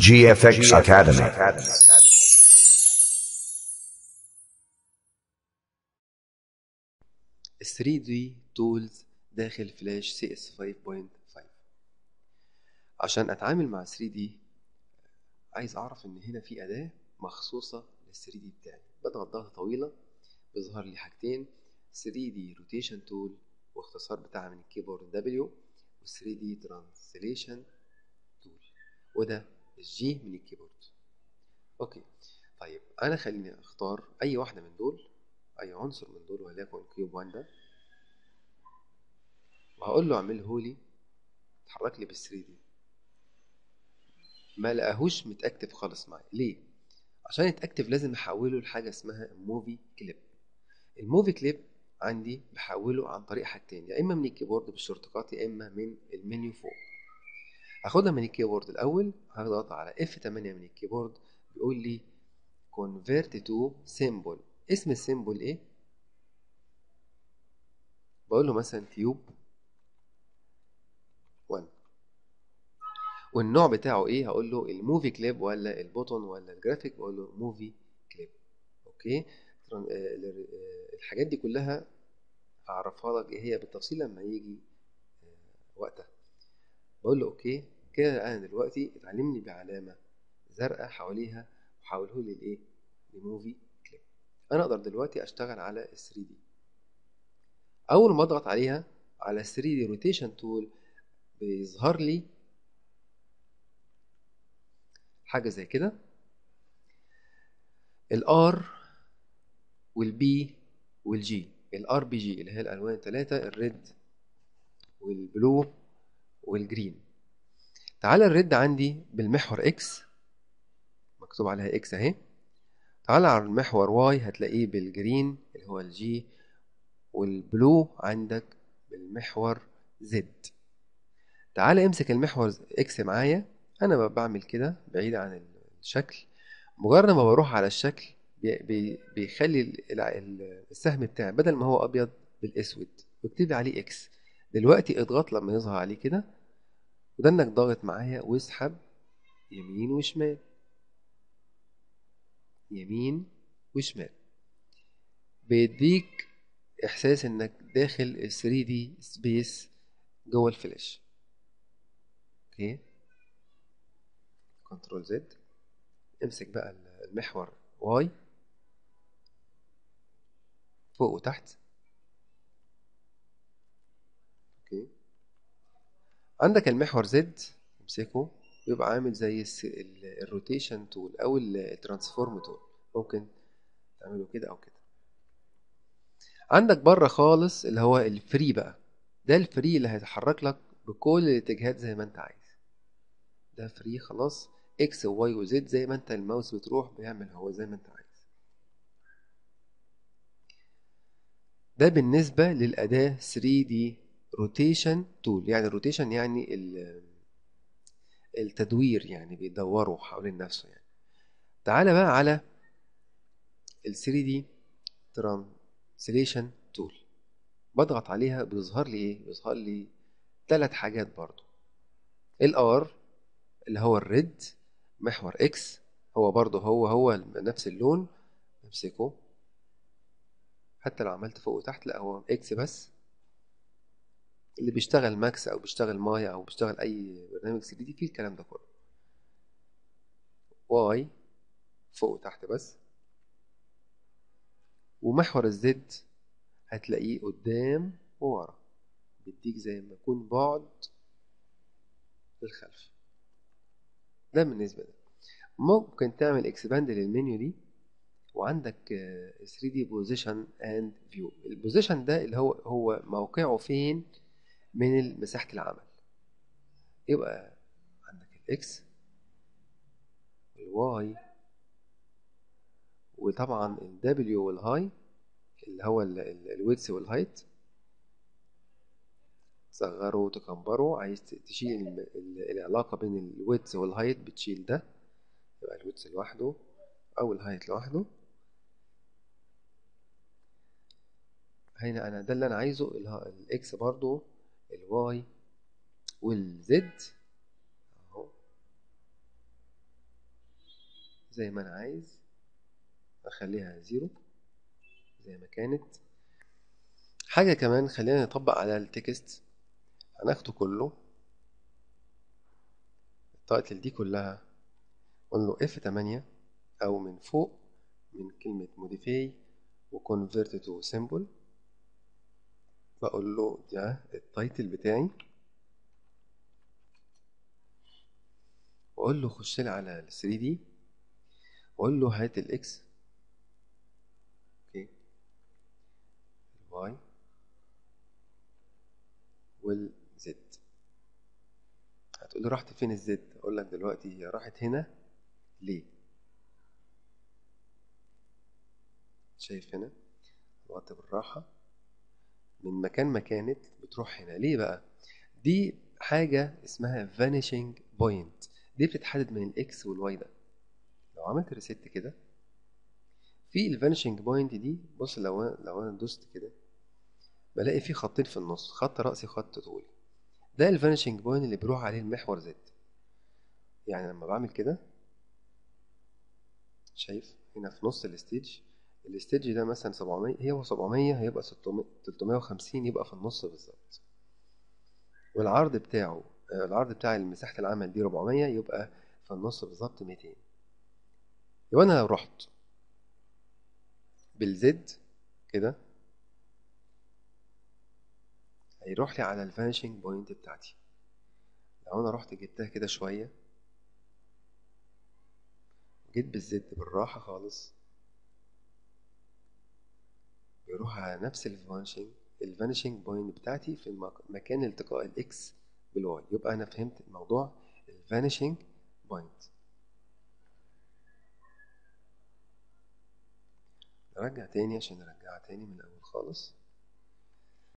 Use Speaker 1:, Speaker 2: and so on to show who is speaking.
Speaker 1: GFX Academy.
Speaker 2: ال 3D تولز داخل فلاش سي اس 5.5 عشان اتعامل مع 3D عايز اعرف ان هنا في اداة مخصوصة لل 3D بتاعي بضغط ضغطة طويلة بيظهر لي حاجتين 3D روتيشن تول واختصار بتاعها من الكيبورد W و 3D ترانسليشن تول وده الجي من الكيبورد اوكي طيب انا خليني اختار اي واحدة من دول اي عنصر من دول وليكن كيوب 1 ده وهقول له اعمله لي اتحرك لي بال 3 دي ما لقاهوش متاكتف خالص معايا ليه عشان يتاكتف لازم احوله لحاجه اسمها موفي كليب الموفي كليب عندي بحوله عن طريق حاجتين يا اما من الكيبورد بالشورتكات يا اما من المنيو فوق هاخدها من الكيبورد الاول هضغط على F8 من الكيبورد بيقول لي convert to symbol اسم السيمبل ايه بقول له مثلا كيوب 1 والنوع بتاعه ايه هقول له الموفي كليب ولا البوتون ولا الجرافيك بقول له موفي كليب اوكي الحاجات دي كلها هعرفها لك ايه هي بالتفصيل لما يجي وقتها بقول له اوكي كده انا دلوقتي اتعلمني بعلامه زرقاء حواليها وحوله لي لايه لموفي كليب انا اقدر دلوقتي اشتغل على ال 3 دي اول ما اضغط عليها على 3 دي روتيشن تول بيظهر لي حاجه زي كده الار والبي والجي الار بي جي اللي هي الالوان الثلاثه الريد والبلو والجرين تعالى الريد عندي بالمحور اكس مكتوب عليها اكس اهي تعالى على المحور واي هتلاقيه بالجرين اللي هو الجي والبلو عندك بالمحور زد تعالى امسك المحور اكس معايا انا بعمل كده بعيد عن الشكل مجرد ما بروح على الشكل بيخلي السهم بتاعي بدل ما هو ابيض بالاسود بكتب لي عليه اكس دلوقتي اضغط لما يظهر عليه كده وده انك ضاغط معايا واسحب يمين وشمال يمين وشمال بيديك احساس انك داخل ال 3 دي سبيس جوه الفلاش اوكي كنترول زد امسك بقى المحور واي فوق وتحت اوكي عندك المحور زد امسكه بيبقى عامل زي الروتيشن تول او الترانسفورم تول ممكن تعمله كده او كده عندك بره خالص اللي هو الفري بقى ده الفري اللي هيتحرك لك بكل الاتجاهات زي ما انت عايز ده فري خلاص اكس وواي وزد زي ما انت الماوس بتروح بيعمل هو زي ما انت عايز ده بالنسبة للأداة 3D روتيشن تول يعني الروتيشن يعني التدوير يعني بيدوروا حوالين نفسه يعني تعالى بقى على ال 3D ترانسليشن تول بضغط عليها بيظهر لي ايه بيظهر لي ثلاث حاجات برضو الار اللي هو الريد محور اكس هو برضو هو هو نفس اللون امسكه حتى لو عملت فوق وتحت لا هو اكس بس اللي بيشتغل ماكس او بيشتغل مايا او بيشتغل اي برنامج 3 دي فيه الكلام ده كله واي فوق وتحت بس ومحور الزد هتلاقيه قدام وورا بيديك زي ما يكون بعد للخلف ده بالنسبة ده ممكن تعمل اكسباند للمنيو دي وعندك 3 دي بوزيشن اند فيو البوزيشن ده اللي هو هو موقعه فين من مساحة العمل يبقى عندك الاكس والواي وطبعا الدبليو والهاي اللي هو الويدث والهايت تصغره وتكبره عايز تشيل العلاقة بين الويدث والهايت بتشيل ده يبقى الويدث لوحده أو الهايت لوحده هنا أنا ده اللي أنا عايزه الإكس برضو الواي والزد أهو زي ما انا عايز اخليها زيرو زي ما كانت حاجة كمان خلينا نطبق على التكست هناخده كله التايتل دي كلها قول له F8 أو من فوق من كلمة modify و convert to symbol بقول له ده التايتل بتاعي واقول له خش لي على ال 3 دي واقول له هات الاكس اوكي الواي والزد هتقول لي رحت فين الزد اقول لك دلوقتي هي راحت هنا ليه شايف هنا الوقت بالراحة من مكان ما كانت بتروح هنا ليه بقى دي حاجة اسمها vanishing point دي بتتحدد من الاكس والواي ده لو عملت ريست كده في الفانيشنج بوينت دي بص لو انا لو انا دوست كده بلاقي في خطين في النص خط رأسي وخط طولي ده الفانيشنج بوينت اللي بيروح عليه المحور زد يعني لما بعمل كده شايف هنا في نص الستيج الستيج ده مثلا 700 هي هو 700 هيبقى 600 350 يبقى في النص بالظبط والعرض بتاعه العرض بتاع مساحة العمل دي 400 يبقى في النص بالظبط 200 يبقى أنا لو رحت بالزد كده هيروح لي على الفانيشنج بوينت بتاعتي لو أنا رحت جبتها كده شوية جيت بالزد بالراحة خالص بيروح على نفس الفانيشنج الفانيشنج بوينت بتاعتي في مكان التقاء الاكس بالواي يبقى انا فهمت الموضوع الفانيشنج بوينت نرجع تاني عشان نرجعها تاني من الاول خالص